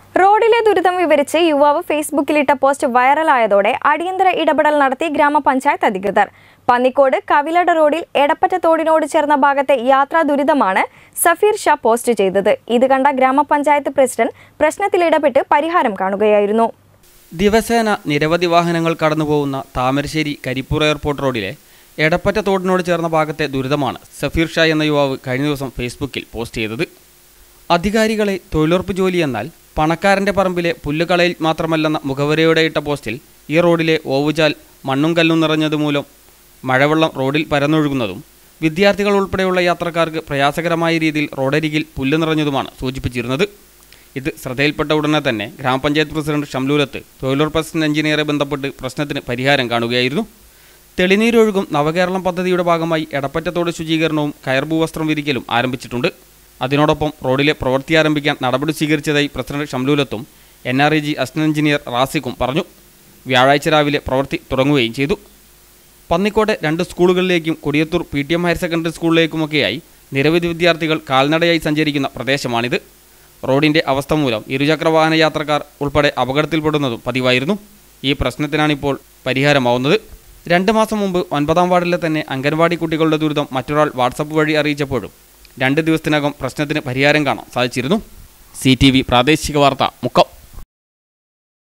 റോഡിലെ ദുരിതം വിവരിച്ച് യുവാവ് ഫേസ്ബുക്കിലിട്ട പോസ്റ്റ് വൈറലായതോടെ അടിയന്തര ഇടപെടൽ നടത്തി ഗ്രാമപഞ്ചായത്ത് അധികൃതർ പന്നിക്കോട് കവിലട റോഡിൽ എടപ്പറ്റ തോടിനോട് ചേർന്ന ഭാഗത്തെ യാത്രാ ദുരിതമാണ് സഫീർ ഷാ പോസ്റ്റ് ചെയ്തത് ഇത് കണ്ട ഗ്രാമപഞ്ചായത്ത് പ്രസിഡന്റ് പ്രശ്നത്തിൽ ഇടപെട്ട് പരിഹാരം കാണുകയായിരുന്നു ദിവസേന നിരവധി വാഹനങ്ങൾ കടന്നുപോകുന്ന താമരശ്ശേരി കരിപ്പൂർ എയർപോർട്ട് റോഡിലെ എടപ്പറ്റ തോടിനോട് ചേർന്ന ഭാഗത്തെ ദുരിതമാണ് സഫീർ ഷാ എന്ന യുവാവ് കഴിഞ്ഞ ദിവസം ഫേസ്ബുക്കിൽ പോസ്റ്റ് ചെയ്തത് അധികാരികളെ തൊഴിലുറപ്പ് ജോലി എന്നാൽ പണക്കാരൻ്റെ പറമ്പിലെ പുല്ലുകളയിൽ മാത്രമല്ലെന്ന മുഖവരയോടെ ഇട്ട പോസ്റ്റിൽ ഈ റോഡിലെ ഓവുചാൽ മണ്ണും കല്ലും നിറഞ്ഞത് മൂലം മഴവെള്ളം റോഡിൽ പരന്നൊഴുകുന്നതും വിദ്യാർത്ഥികൾ ഉൾപ്പെടെയുള്ള യാത്രക്കാർക്ക് പ്രയാസകരമായ രീതിയിൽ റോഡരികിൽ പുല്ല് നിറഞ്ഞതുമാണ് സൂചിപ്പിച്ചിരുന്നത് ഇത് ശ്രദ്ധയിൽപ്പെട്ട ഉടനെ തന്നെ ഗ്രാമപഞ്ചായത്ത് പ്രസിഡന്റ് ഷംലൂലത്ത് തൊഴിലുറപ്പ് അസിസ്റ്റന്റ് എഞ്ചിനീയറെ ബന്ധപ്പെട്ട് പ്രശ്നത്തിന് പരിഹാരം കാണുകയായിരുന്നു തെളിനീരൊഴുകും നവകേരളം പദ്ധതിയുടെ ഭാഗമായി എടപ്പറ്റത്തോട് ശുചീകരണവും കയർഭൂവസ്ത്രം വിരിക്കലും ആരംഭിച്ചിട്ടുണ്ട് അതിനോടൊപ്പം റോഡിലെ പ്രവൃത്തി ആരംഭിക്കാൻ നടപടി സ്വീകരിച്ചതായി പ്രസിഡന്റ് ഷംലൂലത്തും N R E G assistant engineer റാസിക്കും പറഞ്ഞു വ്യാഴാഴ്ച രാവിലെ പ്രവൃത്തി തുടങ്ങുകയും ചെയ്തു പന്നിക്കോട്ടെ രണ്ട് സ്കൂളുകളിലേക്കും കൊടിയത്തൂർ P T M higher secondary സ്കൂളിലേക്കുമൊക്കെയായി നിരവധി വിദ്യാർത്ഥികൾ കാൽനടയായി സഞ്ചരിക്കുന്ന പ്രദേശമാണിത് റോഡിൻ്റെ അവസ്ഥ മൂലം ഇരുചക്രവാഹന യാത്രക്കാർ ഉൾപ്പെടെ അപകടത്തിൽപ്പെടുന്നതും പതിവായിരുന്നു ഈ പ്രശ്നത്തിനാണിപ്പോൾ പരിഹാരമാവുന്നത് രണ്ട് മാസം മുമ്പ് ഒൻപതാം വാർഡിലെ തന്നെ അംഗൻവാടി കുട്ടികളുടെ ദുരിതം മറ്റൊരാൾ വാട്സപ്പ് വഴി അറിയിച്ചപ്പോഴും രണ്ട് ദിവസത്തിനകം പ്രശ്നത്തിന് പരിഹാരം കാണാൻ സാധിച്ചിരുന്നു സി പ്രാദേശിക വാർത്ത മുക്കം